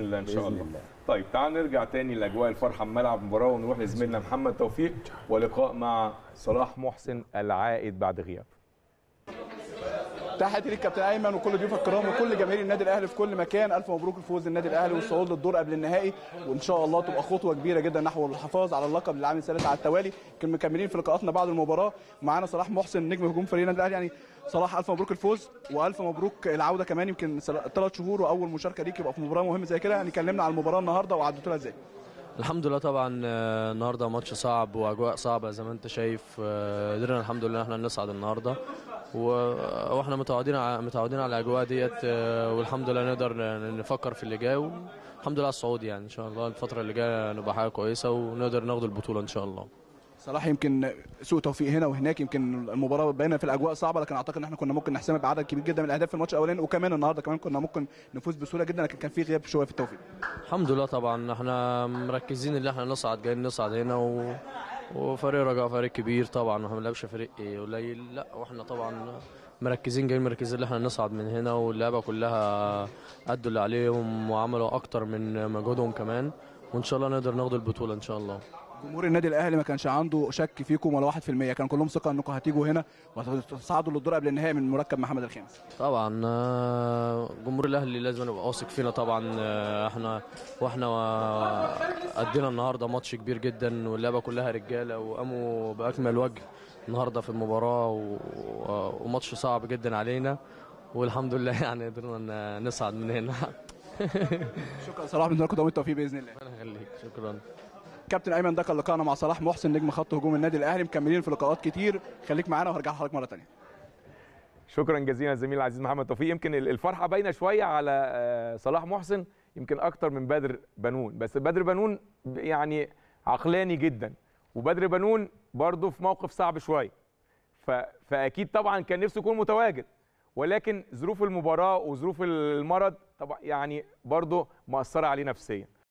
الله ان شاء بإذن الله. الله. طيب تعال نرجع تاني لاجواء الفرحه ملعب المباراه ونروح لزميلنا محمد توفيق ولقاء مع صلاح محسن العائد بعد غياب تحياتي ليك كابتن ايمن وكل ضيوف الكرام وكل جماهير النادي الاهلي في كل مكان الف مبروك الفوز للنادي الاهلي والصعود للدور قبل النهائي وان شاء الله تبقى خطوه كبيره جدا نحو الحفاظ على اللقب للعام الثالث على التوالي كنا مكملين في لقاءاتنا بعد المباراه معانا صلاح محسن نجم هجوم فريق النادي الاهلي يعني صلاح الف مبروك الفوز والف مبروك العوده كمان يمكن ثلاث شهور واول مشاركه ليك يبقى في مباراه مهمه زي كده يعني كلمنا على المباراه النهارده وعدتوا لها ازاي الحمد لله طبعا آه، النهارده ماتش صعب واجواء صعبه زي ما انت شايف آه، قدرنا الحمد لله احنا نصعد النهارده و- واحنا متعودين على متعودين على الاجواء ديت آه، والحمد لله نقدر نفكر في اللي جاي والحمد لله على الصعود يعني ان شاء الله الفتره اللي جايه نبقى حاجه كويسه ونقدر ناخد البطوله ان شاء الله صلاح يمكن سوء توفيق هنا وهناك يمكن المباراه باينه في الاجواء صعبه لكن اعتقد ان احنا كنا ممكن نحسمها بعدد كبير جدا من الاهداف في الماتش الاولاني وكمان النهارده كمان كنا ممكن نفوز بسهوله جدا لكن كان في غياب شويه في التوفيق الحمد لله طبعا احنا مركزين ان احنا نصعد جايين نصعد هنا و... وفريق رجاء فريق كبير طبعا ما بنلعبش فريق قليل لا واحنا طبعا مركزين جايين مركزين ان احنا نصعد من هنا واللعبه كلها ادوا اللي عليهم وعملوا اكتر من مجهودهم كمان وان شاء الله نقدر ناخد البطوله ان شاء الله جمهور النادي الاهلي ما كانش عنده شك فيكم ولا 1% كان كلهم ثقه انكم هتيجوا هنا وهتصعدوا للدور قبل النهائي من مركب محمد الخامس طبعا آه، جمهور الاهلي لازم يبقى واثق فينا طبعا آه، احنا واحنا ادينا النهارده ماتش كبير جدا واللعبه كلها رجاله وقاموا باكمل وجه النهارده في المباراه و- و- وماتش صعب جدا علينا والحمد لله يعني قدرنا ن- نصعد من هنا شكرا صلاح بنتمنى لكم دوام التوفيق باذن الله ربنا يخليك شكرا كابتن ايمن ده كان لقائنا مع صلاح محسن نجم خط هجوم النادي الاهلي مكملين في لقاءات كتير خليك معانا وهرجع لحضرتك مره ثانيه شكرا جزيلا زميلي العزيز محمد توفيق يمكن ال- الفرحه باينه شويه على آه، صلاح محسن يمكن اكتر من بدر بنون بس بدر بنون ب- يعني عقلاني جدا وبدر بنون برضه في موقف صعب شويه ف... فاكيد طبعا كان نفسه يكون متواجد ولكن ظروف المباراه وظروف المرض طبعا يعني برضه مأثره عليه نفسيا